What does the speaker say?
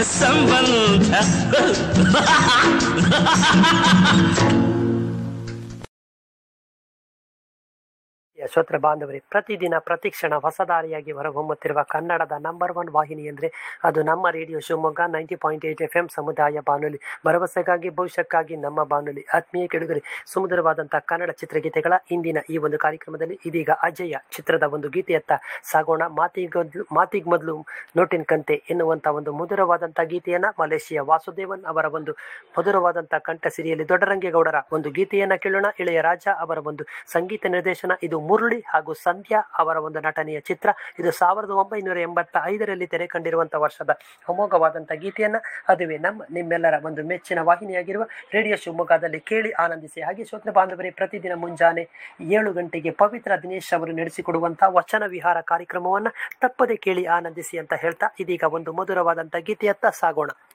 ಸಂಬಂಧ ಯಶೋತ್ರ ಬಾಂಧವರೇ ಪ್ರತಿದಿನ ಪ್ರತಿಕ್ಷಣ ಹೊಸ ದಾರಿಯಾಗಿ ಹೊರಹೊಮ್ಮುತ್ತಿರುವ ಕನ್ನಡದ ನಂಬರ್ ಒನ್ ವಾಹಿನಿ ಅಂದರೆ ಅದು ನಮ್ಮ radio Shivamogga ninety point eight F M ಸಮುದಾಯ ಬಾನುಲಿ ಭರವಸೆಗಾಗಿ ಭವಿಷ್ಯಕ್ಕಾಗಿ ನಮ್ಮ ಬಾನುಲಿ ಆತ್ಮೀಯ ಕೆಡುಗರೆ ಸುಮಧುರವಾದಂತಹ ಕನ್ನಡ ಚಿತ್ರಗೀತೆಗಳ ಇಂದಿನ ಈ ಒಂದು ಕಾರ್ಯಕ್ರಮದಲ್ಲಿ ಇದೀಗ ಅಜಯ ಚಿತ್ರದ ಒಂದು ಗೀತೆಯತ್ತ ಸಾಗೋಣ ಮಾತಿಗೆ ಮಾತಿಗೆ ಮೊದಲು ನೋಟಿನ ಕಂತೆ ಎನ್ನುವಂಥ ಒಂದು ಮಧುರವಾದಂಥ ಗೀತೆಯನ್ನ ಮಲೇಷಿಯಾ ವಾಸುದೇವನ್ ಅವರ ಒಂದು ಮಧುರವಾದಂಥ ಕಂಠ ಸಿರಿಯಲ್ಲಿ ದೊಡ್ಡರಂಗೇಗೌಡರ ಒಂದು ಗೀತೆಯನ್ನ ಕೇಳೋಣ ಇಳೆಯ ರಾಜ ಅವರ ಒಂದು ಸಂಗೀತ ನಿರ್ದೇಶನ ಇದು ಮುರಳಿ ಹಾಗೂ ಸಂಧ್ಯಾ ಅವರ ಒಂದು ನಟನೆಯ ಚಿತ್ರ ಇದು ಸಾವಿರದ ಒಂಬೈನೂರ ಎಂಬತ್ತ ಐದರಲ್ಲಿ ತೆರೆ ಕಂಡಿರುವಂತಹ ವರ್ಷದ ಅಮೋಘವಾದಂಥ ಗೀತೆಯನ್ನ ಅದುವೇ ನಮ್ಮ ನಿಮ್ಮೆಲ್ಲರ ಒಂದು ಮೆಚ್ಚಿನ ವಾಹಿನಿಯಾಗಿರುವ ರೇಡಿಯೋ ಶಿವಮೊಗ್ಗದಲ್ಲಿ ಕೇಳಿ ಆನಂದಿಸಿ ಹಾಗೆ ಶ್ರೋತೃ ಬಾಂಧವರೇ ಪ್ರತಿದಿನ ಮುಂಜಾನೆ ಏಳು ಗಂಟೆಗೆ ಪವಿತ್ರ ದಿನೇಶ್ ಅವರು ನಡೆಸಿಕೊಡುವಂತಹ ವಚನ ವಿಹಾರ ಕಾರ್ಯಕ್ರಮವನ್ನ ತಪ್ಪದೆ ಕೇಳಿ ಆನಂದಿಸಿ ಅಂತ ಹೇಳ್ತಾ ಇದೀಗ ಒಂದು ಮಧುರವಾದಂಥ ಗೀತೆಯತ್ತ ಸಾಗೋಣ